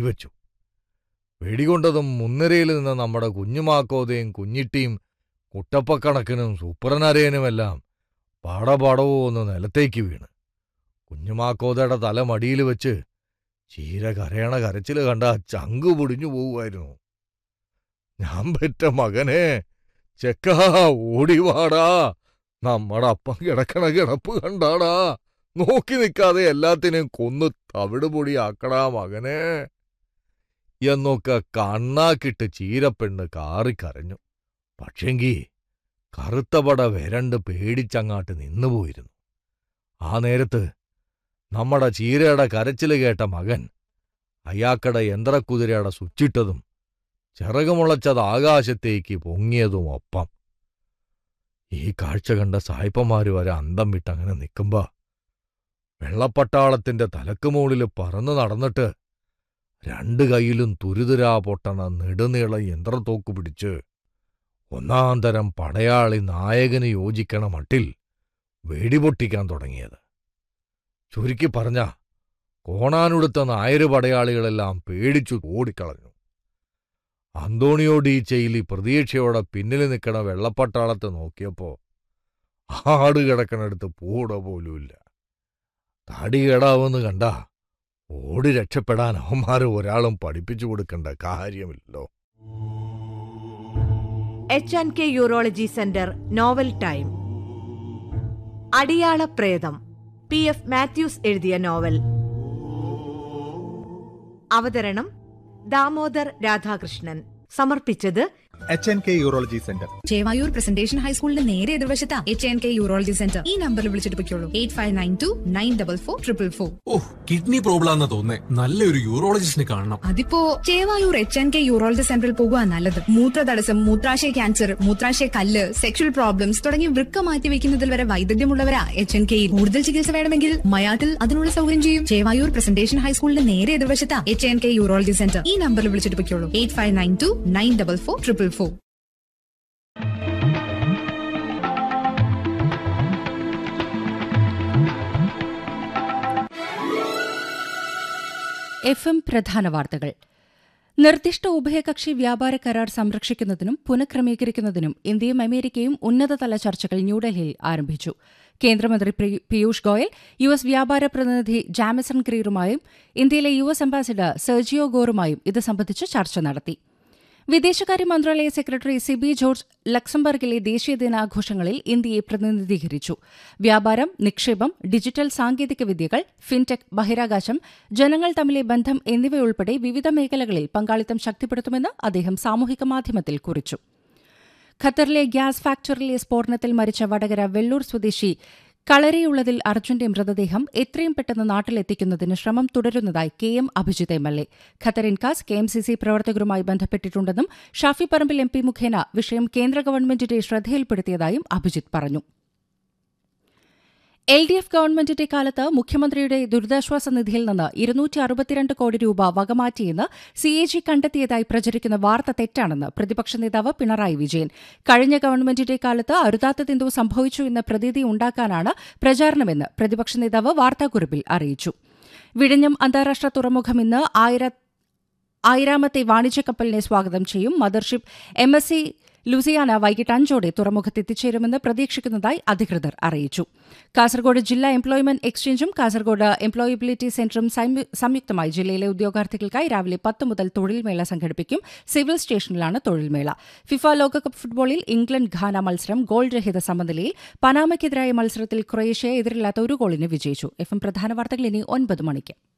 വെടിവെച്ചു വെടികൊണ്ടതും മുൻനിരയിൽ നിന്ന് നമ്മുടെ കുഞ്ഞുമാക്കോതയും കുഞ്ഞിട്ടിയും കുട്ടപ്പക്കണക്കിനും സൂപ്രനരയനുമെല്ലാം പാടപാടവോ ഒന്ന് നിലത്തേക്ക് വീണ് കുഞ്ഞുമാക്കോതയുടെ തല മടിയിൽ വെച്ച് ചീര കരയണ കരച്ചില് കണ്ട ചങ്കു പൊടിഞ്ഞു പോവുമായിരുന്നു ഞാൻ പെറ്റ മകനെ ചെക്കാ ഓടിവാടാ നമ്മടെ അപ്പം കിടക്കണ കിടപ്പ് കണ്ടാടാ നോക്കി നിൽക്കാതെ എല്ലാത്തിനെയും കൊന്ന് തവിട് പൊടിയാക്കടാ മകനെ എന്നൊക്കെ കണ്ണാക്കിട്ട് ചീരപ്പെണ്ണ് കാറിക്കരഞ്ഞു പക്ഷെങ്കി കറുത്തപട വരണ്ട് പേടിച്ചങ്ങാട്ട് നിന്നുപോയിരുന്നു ആ നേരത്ത് നമ്മടെ ചീരയുടെ കരച്ചില് കേട്ട മകൻ അയാക്കടെ യന്ത്രക്കുതിരയുടെ സുച്ചിട്ടതും ചിറകുമുളച്ചത് ആകാശത്തേക്ക് പൊങ്ങിയതും ഒപ്പം ഈ കാഴ്ച കണ്ട സായിപ്പന്മാര് വരെ അന്തം വിട്ടങ്ങനെ നിൽക്കുമ്പോ വെള്ളപ്പട്ടാളത്തിന്റെ തലക്കുമുകളിൽ പറന്നു നടന്നിട്ട് രണ്ട് കൈയിലും തുരുതുരാ പൊട്ടണ നെടുനീള യന്ത്രത്തോക്ക് പിടിച്ച് ഒന്നാം തരം പടയാളി നായകന് യോജിക്കണ മട്ടിൽ വെടിപൊട്ടിക്കാൻ തുടങ്ങിയത് ചുരുക്കി പറഞ്ഞ കോണാനുടുത്ത നായര് പടയാളികളെല്ലാം പേടിച്ചു ഓടിക്കളഞ്ഞു അന്തോണിയോ ഡി ചെയ്ലി പ്രതീക്ഷയോടെ പിന്നിൽ നിൽക്കണ വെള്ളപ്പട്ടാളത്തെ നോക്കിയപ്പോ ആട് കിടക്കണടുത്ത് പൂട പോലുമില്ല താടി കേടാവെന്ന് കണ്ട ഓടി രക്ഷപ്പെടാൻ അവന്മാരെ ഒരാളും പഠിപ്പിച്ചു കൊടുക്കേണ്ട കാര്യമില്ലല്ലോ H and K urology centre നോവൽ ടൈം അടിയാള പ്രേതം പി എഫ് മാത്യൂസ് എഴുതിയ നോവൽ അവതരണം ദാമോദർ രാധാകൃഷ്ണൻ സമർപ്പിച്ചത് H N K urology centre Chevayur presentation ഹൈസ്കൂളിന്റെ നേരെ എതിർവശത്താ H N K urology centre ഈ നമ്പറിൽ വിളിച്ചിട്ട് പൊയ്ക്കോളൂ eight five nine two nine double four triple four ഓ കിഡ്നി പ്രോബ്ലം ആണെന്ന് തോന്നേ നല്ലൊരു യൂറോളജിസ്റ്റിനെ കാണണം അതിപ്പോ Chevayur H N K urology സെന്ററിൽ പോകുക നല്ലത് മൂത്രതടസ്സം മൂത്രാശയ ക്യാൻസർ മൂത്രാശയ കല്ല് സെക്ഷൽ പ്രോബ്ലംസ് തുടങ്ങി വൃക്ക മാറ്റി വെക്കുന്നതിൽ വരെ വൈദഗ്ധ്യമുള്ളവരാ എച്ച് എൻ കെയിൽ കൂടുതൽ ചികിത്സ വേണമെങ്കിൽ മയാട്ടിൽ അതിനുള്ള സൗകര്യം ചെയ്യും ചേവായൂർ പ്രസന്റേഷൻ ഹൈസ്കൂളിന്റെ നേരെ എതിർവശത്താ H N K urology centre ഈ നമ്പറിൽ വിളിച്ചിട്ട് പൊയ്ക്കോളൂ eight five nine two nine double four triple four F M പ്രധാന വാർത്തകൾ നിർദ്ദിഷ്ട ഉഭയകക്ഷി വ്യാപാര കരാർ സംരക്ഷിക്കുന്നതിനും പുനഃക്രമീകരിക്കുന്നതിനും ഇന്ത്യയും അമേരിക്കയും ഉന്നതതല ചർച്ചകൾ ന്യൂഡൽഹിയിൽ ആരംഭിച്ചു കേന്ദ്രമന്ത്രി പ്രി- പീയൂഷ് ഗോയൽ യു എസ് വ്യാപാര പ്രതിനിധി ജാമസൺ ക്രീറുമായും ഇന്ത്യയിലെ യു എസ് അംബാസിഡർ സെർജിയോ ഗോറുമായും ഇത് സംബന്ധിച്ച് ചർച്ച നടത്തി വിദേശകാര്യ മന്ത്രാലയ സെക്രട്ടറി സിബി ജോർജ് ലക്സംബർഗിലെ ദേശീയ ദിനാഘോഷങ്ങളിൽ ഇന്ത്യയെ പ്രതിനിധീകരിച്ചു വ്യാപാരം നിക്ഷേപം ഡിജിറ്റൽ സാങ്കേതിക വിദ്യകൾ ഫിൻടെക് ബഹിരാകാശം ജനങ്ങൾ തമ്മിലെ ബന്ധം എന്നിവയുൾപ്പെടെ വിവിധ മേഖലകളിൽ പങ്കാളിത്തം ശക്തിപ്പെടുത്തുമെന്ന് അദ്ദേഹം സാമൂഹിക മാധ്യമത്തിൽ കുറിച്ചു ഖത്തറിലെ ഗ്യാസ് ഫാക്ടറിയിലെ സ്ഫോടനത്തിൽ മരിച്ച വടകര വെള്ളൂർ സ്വദേശി കളരിയുള്ളതിൽ അർജുന്റെ മൃതദേഹം എത്രയും പെട്ടെന്ന് നാട്ടിലെത്തിക്കുന്നതിന് ശ്രമം തുടരുന്നതായി K M Abhijith M L A Qatar INCAS K M C C പ്രവർത്തകരുമായി ബന്ധപ്പെട്ടിട്ടുണ്ടെന്നും ഷാഫി പറമ്പിൽ എം പി മുഖേന വിഷയം കേന്ദ്ര ഗവൺമെന്റിന്റെ ശ്രദ്ധയിൽപ്പെടുത്തിയതായും അഭിജിത്ത് പറഞ്ഞു എൽ ഡി എഫ് ഗവൺമെന്റിന്റെ കാലത്ത് മുഖ്യമന്ത്രിയുടെ ദുരിതാശ്വാസ നിധിയിൽ നിന്ന് ഇരുന്നൂറ്റി അറുപത്തിരണ്ട് കോടി രൂപ വകമാറ്റിയെന്ന് സി എ ജി കണ്ടെത്തിയതായി പ്രചരിക്കുന്ന വാർത്ത തെറ്റാണെന്ന് പ്രതിപക്ഷ നേതാവ് പിണറായി വിജയൻ കഴിഞ്ഞ ഗവൺമെന്റിന്റെ കാലത്ത് അരുതാത്തതെന്തോ സംഭവിച്ചു എന്ന പ്രതീതി ഉണ്ടാക്കാനാണ് പ്രചാരണമെന്ന് പ്രതിപക്ഷ നേതാവ് വാർത്താക്കുറിപ്പിൽ അറിയിച്ചു വിഴിഞ്ഞം അന്താരാഷ്ട്ര തുറമുഖം ഇന്ന് ആയിര ആയിരാമത്തെ വാണിജ്യ കപ്പലിനെ സ്വാഗതം ചെയ്യും mothership M S C Luciana വൈകിട്ട് അഞ്ചോടെ തുറമുഖത്ത് എത്തിച്ചേരുമെന്ന് പ്രതീക്ഷിക്കുന്നതായി അധികൃതർ അറിയിച്ചു കാസർഗോഡ് ജില്ലാ എംപ്ലോയ്മെന്റ് എക്സ്ചേഞ്ചും കാസർഗോഡ് എംപ്ലോയബിലിറ്റി സെന്ററും സംയു- സംയുക്തമായി ജില്ലയിലെ ഉദ്യോഗാർത്ഥികൾക്കായി രാവിലെ പത്ത് മുതൽ തൊഴിൽമേള സംഘടിപ്പിക്കും സിവിൽ സ്റ്റേഷനിലാണ് തൊഴിൽമേള ഫിഫ ലോകകപ്പ് ഫുട്ബോളിൽ ഇംഗ്ലണ്ട് ഘാന മത്സരം ഗോൾ രഹിത സമനിലയിൽ പനാമയ്ക്കെതിരായ മത്സരത്തിൽ ക്രൊയേഷ്യ എതിരില്ലാത്ത ഒരു ഗോളിന് വിജയിച്ചു എഫ് എം പ്രധാന വാർത്തകൾ ഇനി ഒൻപത് മണിക്ക്